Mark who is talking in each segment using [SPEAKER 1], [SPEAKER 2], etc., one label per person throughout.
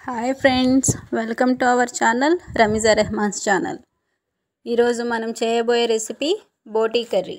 [SPEAKER 1] hi friends welcome to our channel Rameeza Rahman's channel ఈరోజు మనం చేయబోయే రెసిపీ బోటీ కర్రీ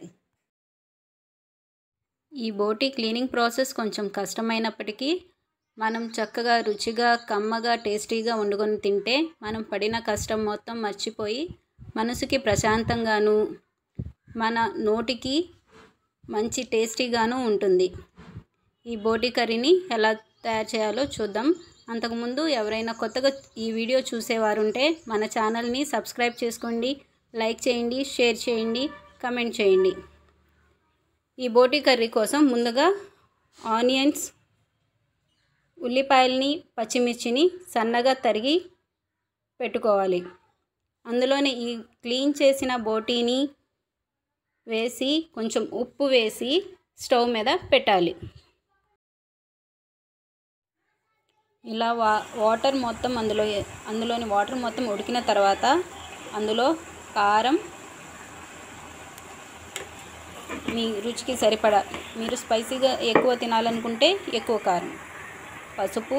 [SPEAKER 1] ఈ బోటీ క్లీనింగ్ ప్రాసెస్ కొంచెం కష్టమైనప్పటికీ మనం చక్కగా రుచిగా కమ్మగా టేస్టీగా వండుకొని తింటే మనం పడిన కష్టం మొత్తం మర్చిపోయి మనసుకి ప్రశాంతంగాను మన నోటికి మంచి టేస్టీగాను ఉంటుంది ఈ బోటీ కర్రీని ఎలా తయారు చేయాలో చూద్దాం అంతకుముందు ఎవరైనా కొత్తగా ఈ వీడియో చూసేవారుంటే మన ఛానల్ని సబ్స్క్రైబ్ చేసుకోండి లైక్ చేయండి షేర్ చేయండి కమెంట్ చేయండి ఈ బోటీ కర్రీ కోసం ముందుగా ఆనియన్స్ ఉల్లిపాయలని పచ్చిమిర్చిని సన్నగా తరిగి పెట్టుకోవాలి అందులోనే ఈ క్లీన్ చేసిన బోటీని వేసి కొంచెం ఉప్పు వేసి స్టవ్ మీద పెట్టాలి ఇలా వా వాటర్ మొత్తం అందులో అందులోని వాటర్ మొత్తం ఉడికిన తర్వాత అందులో కారం మీ రుచికి సరిపడా మీరు స్పైసీగా ఎక్కువ తినాలనుకుంటే ఎక్కువ కారం పసుపు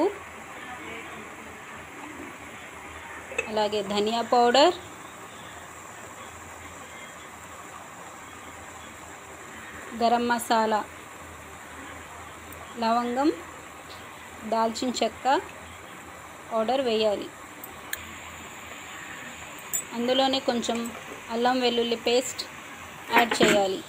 [SPEAKER 1] అలాగే ధనియా పౌడర్ గరం మసాలా లవంగం దాల్చిన చెక్క పౌడర్ వేయాలి అందులోనే కొంచెం అల్లం వెల్లుల్లి పేస్ట్ యాడ్ చేయాలి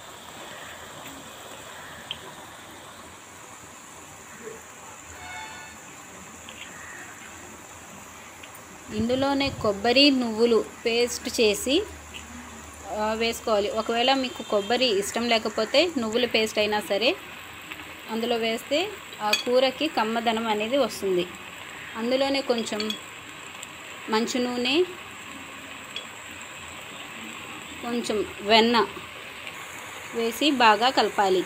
[SPEAKER 1] ఇందులోనే కొబ్బరి నువ్వులు పేస్ట్ చేసి వేసుకోవాలి ఒకవేళ మీకు కొబ్బరి ఇష్టం లేకపోతే నువ్వుల పేస్ట్ అయినా సరే అందులో వేస్తే ఆ కూరకి కమ్మదనం అనేది వస్తుంది అందులోనే కొంచెం మంచు నూనె కొంచెం వెన్న వేసి బాగా కలపాలి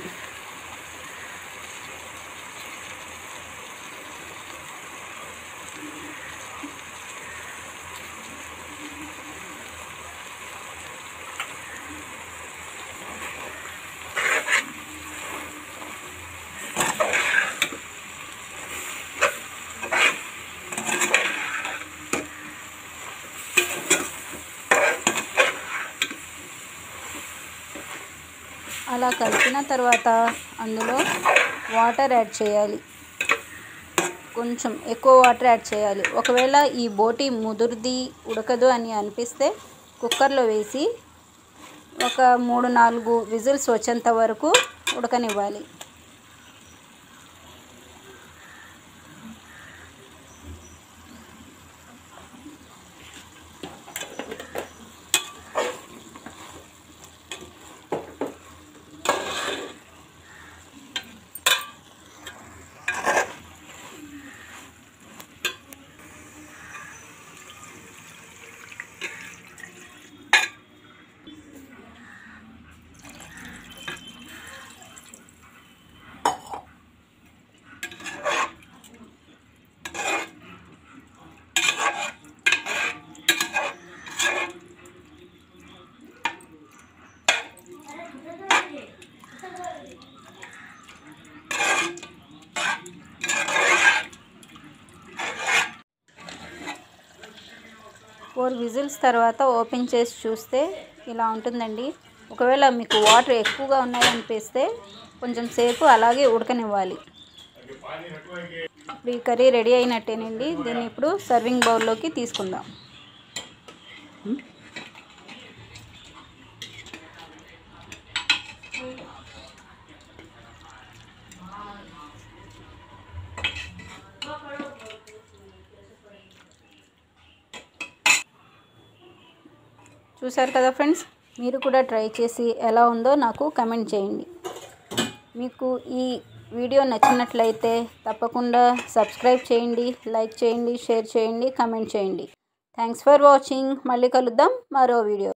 [SPEAKER 1] అలా కలిపిన తర్వాత అందులో వాటర్ యాడ్ చేయాలి కొంచెం ఎక్కువ వాటర్ యాడ్ చేయాలి ఒకవేళ ఈ బోటి ముదురుది ఉడకదు అని అనిపిస్తే కుక్కర్లో వేసి ఒక మూడు నాలుగు విజిల్స్ వచ్చేంత వరకు ఉడకనివ్వాలి ఫోర్ విజిల్స్ తర్వాత ఓపెన్ చేసి చూస్తే ఇలా ఉంటుందండి ఒకవేళ మీకు వాటర్ ఎక్కువగా ఉన్నాయనిపిస్తే కొంచెం సేపు అలాగే ఉడకనివ్వాలి ఇప్పుడు ఈ కర్రీ రెడీ అయినట్టేనండి దీన్ని ఇప్పుడు సర్వింగ్ బౌల్లోకి తీసుకుందాం చూసారు కదా ఫ్రెండ్స్ మీరు కూడా ట్రై చేసి ఎలా ఉందో నాకు కమెంట్ చేయండి మీకు ఈ వీడియో నచ్చినట్లయితే తప్పకుండా సబ్స్క్రైబ్ చేయండి లైక్ చేయండి షేర్ చేయండి కమెంట్ చేయండి థ్యాంక్స్ ఫర్ వాచింగ్ మళ్ళీ కలుద్దాం మరో వీడియో